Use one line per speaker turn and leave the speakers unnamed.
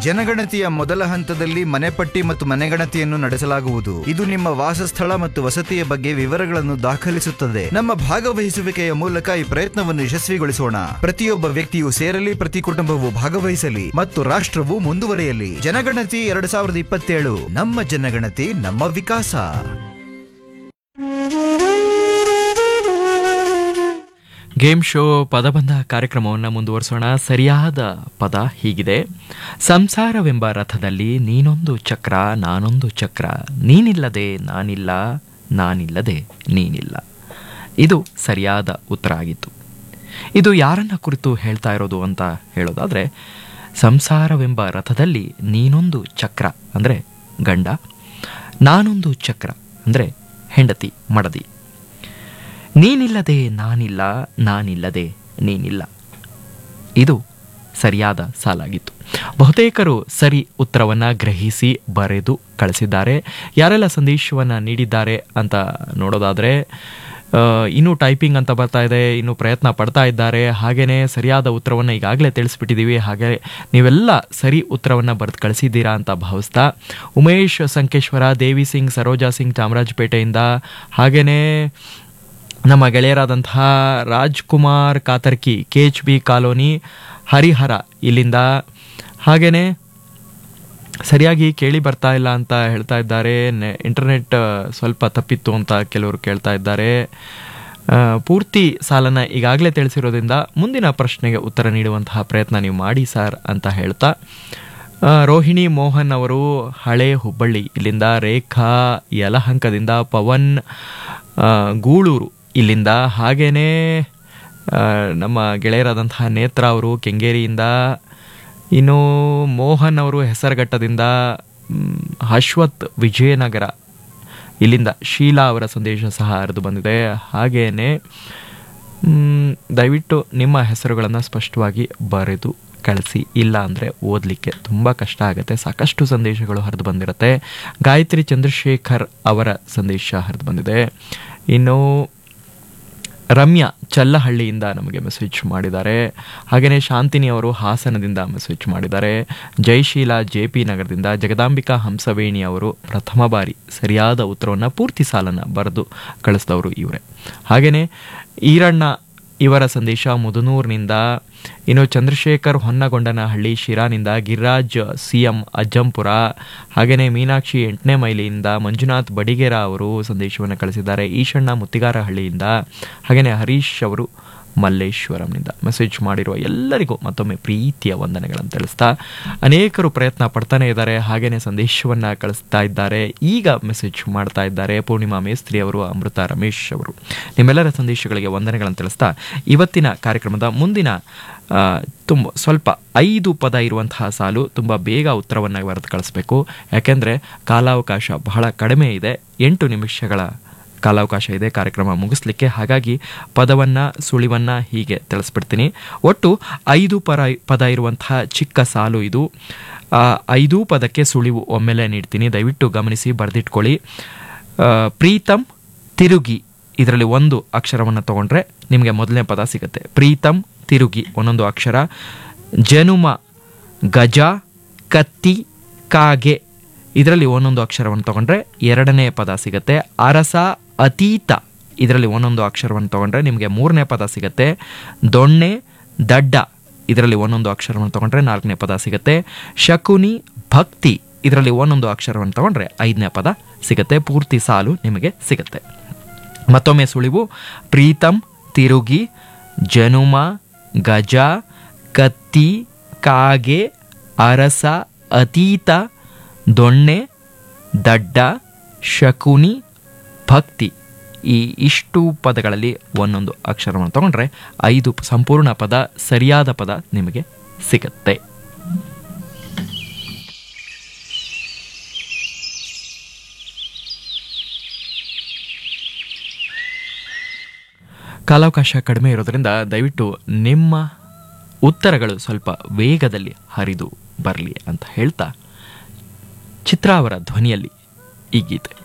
ಜನಗಣತಿಯ ಮೊದಲ ಹಂತದಲ್ಲಿ ಮನೆಪಟ್ಟಿ ಮತ್ತು ಮನೆಗಣತಿಯನ್ನು ನಡೆಸಲಾಗುವುದು ಇದು ನಿಮ್ಮ ವಾಸಸ್ಥಳ ಮತ್ತು ವಸತಿಯ ಬಗ್ಗೆ ವಿವರಗಳನ್ನು ದಾಖಲಿಸುತ್ತದೆ ನಮ್ಮ ಭಾಗವಹಿಸುವಿಕೆಯ ಮೂಲಕ ಈ ಪ್ರಯತ್ನವನ್ನು ಯಶಸ್ವಿಗೊಳಿಸೋಣ ಪ್ರತಿಯೊಬ್ಬ ವ್ಯಕ್ತಿಯು ಸೇರಲಿ ಪ್ರತಿ ಕುಟುಂಬವು ಭಾಗವಹಿಸಲಿ ಮತ್ತು ರಾಷ್ಟ್ರವು ಮುಂದುವರಿಯಲಿ ಜನಗಣತಿ ಎರಡು ಸಾವಿರದ ಇಪ್ಪತ್ತೇಳು ನಮ್ಮ ಜನಗಣತಿ ನಮ್ಮ ವಿಕಾಸ
ಗೇಮ್ ಶೋ ಪದಬಂಧ ಕಾರ್ಯಕ್ರಮವನ್ನು ಮುಂದುವರಿಸೋಣ ಸರಿಯಾದ ಪದ ಹೀಗಿದೆ ಸಂಸಾರವೆಂಬ ರಥದಲ್ಲಿ ನೀನೊಂದು ಚಕ್ರ ನಾನೊಂದು ಚಕ್ರ ನೀನಿಲ್ಲದೆ ನಾನಿಲ್ಲ ನಾನಿಲ್ಲದೆ ನೀನಿಲ್ಲ ಇದು ಸರಿಯಾದ ಉತ್ತರ ಆಗಿತ್ತು ಇದು ಯಾರನ್ನ ಕುರಿತು ಹೇಳ್ತಾ ಇರೋದು ಅಂತ ಹೇಳೋದಾದ್ರೆ ಸಂಸಾರವೆಂಬ ರಥದಲ್ಲಿ ನೀನೊಂದು ಚಕ್ರ ಅಂದರೆ ಗಂಡ ನಾನೊಂದು ಚಕ್ರ ಅಂದರೆ ಹೆಂಡತಿ ಮಡದಿ ನೀನಿಲ್ಲದೆ ನಾನಿಲ್ಲ ನಾನಿಲ್ಲದೆ ನೀನಿಲ್ಲ ಇದು ಸರಿಯಾದ ಸಾಲಾಗಿತ್ತು ಬಹುತೇಕರು ಸರಿ ಉತ್ತರವನ್ನು ಗ್ರಹಿಸಿ ಬರೆದು ಕಳಿಸಿದ್ದಾರೆ ಯಾರೆಲ್ಲ ಸಂದೇಶವನ್ನು ನೀಡಿದ್ದಾರೆ ಅಂತ ನೋಡೋದಾದರೆ ಆ, ಇನ್ನೂ ಟೈಪಿಂಗ್ ಅಂತ ಬರ್ತಾ ಇದೆ ಇನ್ನು ಪ್ರಯತ್ನ ಪಡ್ತಾ ಇದ್ದಾರೆ ಹಾಗೆಯೇ ಸರಿಯಾದ ಉತ್ತರವನ್ನು ಈಗಾಗಲೇ ತಿಳಿಸ್ಬಿಟ್ಟಿದ್ದೀವಿ ಹಾಗೆ ನೀವೆಲ್ಲ ಸರಿ ಉತ್ತರವನ್ನು ಬರೆದು ಕಳಿಸಿದ್ದೀರಾ ಅಂತ ಭಾವಿಸ್ತಾ ಉಮೇಶ್ ಸಂಕೇಶ್ವರ ದೇವಿ ಸಿಂಗ್ ಸರೋಜಾ ಸಿಂಗ್ ಚಾಮರಾಜಪೇಟೆಯಿಂದ ಹಾಗೆಯೇ ನಮ್ಮ ಗೆಳೆಯರಾದಂತಹ Rajkumar Katarki K H B colony Harihara ಇಲ್ಲಿಂದ ಹಾಗೆಯೇ ಸರಿಯಾಗಿ ಕೇಳಿ ಬರ್ತಾ ಇಲ್ಲ ಅಂತ ಹೇಳ್ತಾ ಇದ್ದಾರೆ ನೆ- ಇಂಟರ್ನೆಟ್ ಆ, ಸ್ವಲ್ಪ ತಪ್ಪಿತ್ತು ಅಂತ ಕೆಲವರು ಕೇಳ್ತಾ ಇದ್ದಾರೆ ಆ, ಪೂರ್ತಿ ಸಾಲನ್ನ ಈಗಾಗಲೇ ತಿಳಿಸಿರೋದ್ರಿಂದ ಮುಂದಿನ ಪ್ರಶ್ನೆಗೆ ಉತ್ತರ ನೀಡುವಂತಹ ಪ್ರಯತ್ನ ನೀವು ಮಾಡಿ ಸರ್ ಅಂತ ಹೇಳ್ತಾ ಆ, ರೋಹಿಣಿ ಮೋಹನ್ ಅವರು ಹಳೆ ಹುಬ್ಬಳ್ಳಿ ಇಲ್ಲಿಂದ ರೇಖಾ ಯಲಹಂಕದಿಂದ ಪವನ್ ಆ, ಗೂಳೂರು ಇಲ್ಲಿಂದ ಹಾಗೇನೇ ಆ, ನಮ್ಮ ಗೆಳೆಯರಾದಂತಹ ನೇತ್ರ ಅವರು ಕೆಂಗೇರಿಯಿಂದ ಇನ್ನು ಮೋಹನ್ ಅವರು ಹೆಸರುಘಟ್ಟದಿಂದ ಮ್, ಅಶ್ವಥ್ ವಿಜಯನಗರ ಇಲ್ಲಿಂದ ಶೀಲಾ ಅವರ ಸಂದೇಶ ಸಹ ಹರಿದು ಬಂದಿದೆ ಹಾಗೇನೆ ಮ್, ದಯವಿಟ್ಟು ನಿಮ್ಮ ಹೆಸರುಗಳನ್ನು ಸ್ಪಷ್ಟವಾಗಿ ಬರೆದು ಕಳಿಸಿ ಇಲ್ಲ ಅಂದರೆ ಓದಲಿಕ್ಕೆ ತುಂಬ ಕಷ್ಟ ಆಗುತ್ತೆ ಸಾಕಷ್ಟು ಸಂದೇಶಗಳು ಹರಿದು ಬಂದಿರುತ್ತೆ ಗಾಯತ್ರಿ ಚಂದ್ರಶೇಖರ್ ಅವರ ಸಂದೇಶ ಹರಿದು ಬಂದಿದೆ ಇನ್ನು ರಮ್ಯಾ ಚಲ್ಲಹಳ್ಳಿಯಿಂದ ನಮಗೆ ಮೆಸೇಜ್ ಮಾಡಿದ್ದಾರೆ ಹಾಗೆಯೇ ಶಾಂತಿನಿ ಅವರು ಹಾಸನದಿಂದ ಮೆಸೇಜ್ ಮಾಡಿದ್ದಾರೆ ಜಯಶೀಲ ಜೆ ಪಿ ನಗರದಿಂದ ಜಗದಾಂಬಿಕಾ ಹಂಸವೇಣಿ ಅವರು ಪ್ರಥಮ ಬಾರಿ ಸರಿಯಾದ ಉತ್ತರವನ್ನು ಪೂರ್ತಿ ಸಾಲನ್ನು ಬರೆದು ಕಳಿಸಿದವರು ಇವರೇ ಹಾಗೆಯೇ ಈರಣ್ಣ ಇವರ ಸಂದೇಶ ಮುದನೂರಿನಿಂದ ಇನ್ನು ಚಂದ್ರಶೇಖರ್ ಹೊನ್ನಗೊಂಡನಹಳ್ಳಿ ಶಿರಾನಿಂದ ಗಿರಿರಾಜ್ ಸಿಎಂ ಅಜ್ಜಂಪುರ ಹಾಗೆಯೇ ಮೀನಾಕ್ಷಿ ಎಂಟನೇ ಮೈಲಿಯಿಂದ ಮಂಜುನಾಥ್ ಬಡಿಗೇರ ಅವರು ಸಂದೇಶವನ್ನು ಕಳಿಸಿದ್ದಾರೆ ಈಶಣ್ಣ ಮುತ್ತಿಗಾರಹಳ್ಳಿಯಿಂದ ಹಾಗೆಯೇ ಹರೀಶ್ ಅವರು ಮಲ್ಲೇಶ್ವರಂನಿಂದ ಮೆಸೇಜ್ ಮಾಡಿರುವ ಎಲ್ಲರಿಗೂ ಮತ್ತೊಮ್ಮೆ ಪ್ರೀತಿಯ ವಂದನೆಗಳನ್ನು ತಿಳಿಸ್ತಾ ಅನೇಕರು ಪ್ರಯತ್ನ ಪಡ್ತಾನೆ ಇದ್ದಾರೆ ಹಾಗೆಯೇ ಸಂದೇಶವನ್ನು ಕಳಿಸ್ತಾ ಇದ್ದಾರೆ ಈಗ ಮೆಸೇಜ್ ಮಾಡ್ತಾ ಇದ್ದಾರೆ ಪೂರ್ಣಿಮಾ ಮೇಸ್ತ್ರಿ ಅವರು ಅಮೃತ ರಮೇಶ್ ಅವರು ನಿಮ್ಮೆಲ್ಲರ ಸಂದೇಶಗಳಿಗೆ ವಂದನೆಗಳನ್ನು ತಿಳಿಸ್ತಾ ಇವತ್ತಿನ ಕಾರ್ಯಕ್ರಮದ ಮುಂದಿನ ಆ, ತುಂಬ ಸ್ವಲ್ಪ ಐದು ಪದ ಇರುವಂತಹ ಸಾಲು ತುಂಬ ಬೇಗ ಉತ್ತರವನ್ನು ಬರೆದು ಕಳಿಸ್ಬೇಕು ಯಾಕೆಂದರೆ ಕಾಲಾವಕಾಶ ಬಹಳ ಕಡಿಮೆ ಇದೆ ಎಂಟು ನಿಮಿಷಗಳ ಕಾಲಾವಕಾಶ ಇದೆ ಕಾರ್ಯಕ್ರಮ ಮುಗಿಸ್ಲಿಕ್ಕೆ ಹಾಗಾಗಿ ಪದವನ್ನು ಸುಳಿವನ್ನು ಹೀಗೆ ತಿಳಿಸ್ಬಿಡ್ತೀನಿ ಒಟ್ಟು ಐದು ಪರ ಪದ ಇರುವಂತಹ ಚಿಕ್ಕ ಸಾಲು ಇದು ಆ, ಐದೂ ಪದಕ್ಕೆ ಸುಳಿವು ಒಮ್ಮೆಲೆ ನೀಡ್ತೀನಿ ದಯವಿಟ್ಟು ಗಮನಿಸಿ ಬರೆದಿಟ್ಕೊಳ್ಳಿ ಆ, ಪ್ರೀತಮ್ ತಿರುಗಿ ಇದರಲ್ಲಿ ಒಂದು ಅಕ್ಷರವನ್ನು ತಗೊಂಡ್ರೆ ನಿಮಗೆ ಮೊದಲನೇ ಪದ ಸಿಗುತ್ತೆ ಪ್ರೀತಮ್ ತಿರುಗಿ ಒಂದೊಂದು ಅಕ್ಷರ ಜನುಮ ಗಜ ಕತ್ತಿ ಕಾಗೆ ಇದರಲ್ಲಿ ಒಂದೊಂದು ಅಕ್ಷರವನ್ನು ತಗೊಂಡ್ರೆ ಎರಡನೇ ಪದ ಸಿಗುತ್ತೆ ಅರಸ ಅತೀತ ಇದರಲ್ಲಿ ಒಂದೊಂದು ಅಕ್ಷರವನ್ನು ತಗೊಂಡ್ರೆ ನಿಮಗೆ ಮೂರನೇ ಪದ ಸಿಗುತ್ತೆ ದೊಣ್ಣೆ ದಡ್ಡ ಇದರಲ್ಲಿ ಒಂದೊಂದು ಅಕ್ಷರವನ್ನು ತಗೊಂಡ್ರೆ ನಾಲ್ಕನೇ ಪದ ಸಿಗುತ್ತೆ ಶಕುನಿ ಭಕ್ತಿ ಇದರಲ್ಲಿ ಒಂದೊಂದು ಅಕ್ಷರವನ್ನು ತಗೊಂಡ್ರೆ ಐದನೇ ಪದ ಸಿಗುತ್ತೆ ಪೂರ್ತಿ ಸಾಲು ನಿಮಗೆ ಸಿಗುತ್ತೆ ಮತ್ತೊಮ್ಮೆ ಸುಳಿವು ಪ್ರೀತಮ್ ತಿರುಗಿ ಜನುಮ ಗಜ ಕತ್ತಿ ಕಾಗೆ ಅರಸ ಅತೀತ ದೊಣ್ಣೆ ದಡ್ಡ ಶಕುನಿ ಭಕ್ತಿ ಈ ಇಷ್ಟು ಪದಗಳಲ್ಲಿ ಒಂದೊಂದು ಅಕ್ಷರವನ್ನು ತಗೊಂಡ್ರೆ ಐದು ಸಂಪೂರ್ಣ ಪದ ಸರಿಯಾದ ಪದ ನಿಮಗೆ ಸಿಗುತ್ತೆ ಕಾಲಾವಕಾಶ ಕಡಿಮೆ ಇರೋದ್ರಿಂದ ದಯವಿಟ್ಟು ನಿಮ್ಮ ಉತ್ತರಗಳು ಸ್ವಲ್ಪ ವೇಗದಲ್ಲಿ ಹರಿದು ಬರಲಿ ಅಂತ ಹೇಳ್ತಾ ಚಿತ್ರ ಅವರ ಧ್ವನಿಯಲ್ಲಿ ಈ ಗೀತೆ